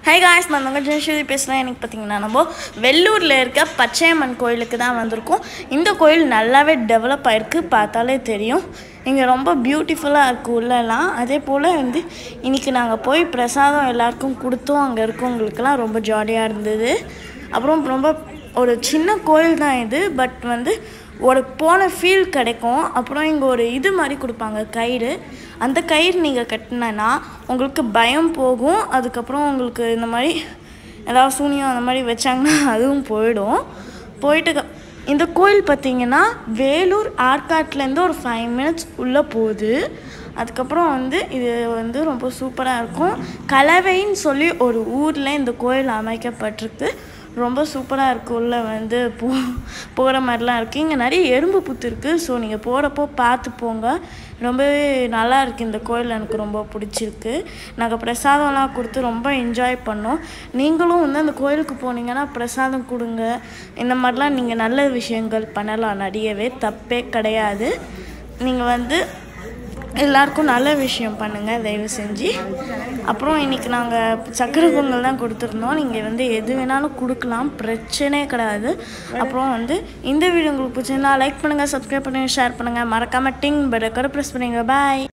high guys நான் உங்கள் ஜெயஸ்வதி பேசுகிறேன் எனக்கு பார்த்தீங்கன்னா நம்ம வெள்ளூரில் இருக்க பச்சையம்மன் கோயிலுக்கு தான் வந்திருக்கோம் இந்த கோயில் நல்லாவே டெவலப் ஆயிருக்கு பார்த்தாலே தெரியும் இங்கே ரொம்ப பியூட்டிஃபுல்லாக இருக்குது உள்ளெல்லாம் அதே போல் வந்து இன்றைக்கி நாங்கள் போய் பிரசாதம் எல்லாருக்கும் கொடுத்தோம் அங்கே இருக்கவங்களுக்கெல்லாம் ரொம்ப ஜாலியாக இருந்தது அப்புறம் ரொம்ப ஒரு சின்ன கோயில் தான் இது பட் வந்து ஒரு போன ஃபீல் கிடைக்கும் அப்புறம் இங்கே ஒரு இது மாதிரி கொடுப்பாங்க கயிறு அந்த கயிறு நீங்கள் கட்டினேன்னா உங்களுக்கு பயம் போகும் அதுக்கப்புறம் உங்களுக்கு இந்த மாதிரி ஏதாவது சூனியம் அந்த மாதிரி வச்சாங்கன்னா அதுவும் போயிடும் போயிட்டு க- இந்த கோயில் பார்த்தீங்கன்னா வேலூர் ஆற்காட்லேருந்து ஒரு ஃபைவ் மினிட்ஸ் உள்ளே போகுது அதுக்கப்புறம் வந்து இது வந்து ரொம்ப சூப்பராக இருக்கும் கலவைன்னு சொல்லி ஒரு ஊரில் இந்த கோயில் அமைக்கப்பட்டிருக்கு ரொம்ப சூப்பராக இருக்குது உள்ளே வந்து போ போகிற மாதிரிலாம் இருக்குது இங்கே நிறைய எறும்பு புத்து இருக்குது ஸோ நீங்கள் போகிறப்போ பார்த்து போங்க ரொம்பவே நல்லா இருக்குது இந்த கோயில் எனக்கு ரொம்ப பிடிச்சிருக்கு நாங்கள் பிரசாதம்லாம் கொடுத்து ரொம்ப என்ஜாய் பண்ணோம் நீங்களும் வந்து அந்த கோயிலுக்கு போனீங்கன்னா பிரசாதம் கொடுங்க இந்த மாதிரிலாம் நீங்கள் நல்ல விஷயங்கள் பண்ணலாம் நிறையவே தப்பே கிடையாது நீங்கள் வந்து எல்லாருக்கும் நல்ல விஷயம் பண்ணுங்கள் தயவு செஞ்சு அப்புறம் இன்றைக்கி நாங்கள் சக்கரை பொங்கல் தான் கொடுத்துருந்தோம் நீங்கள் வந்து எது வேணாலும் கொடுக்கலாம் பிரச்சனையே கிடையாது அப்புறம் வந்து இந்த வீடியோ உங்களுக்கு பிடிச்சிருந்தா லைக் பண்ணுங்கள் சப்ஸ்கிரைப் பண்ணுங்கள் ஷேர் பண்ணுங்கள் மறக்காமல் டிங் பெல் ப்ரெஸ் பண்ணுங்கள் பாய்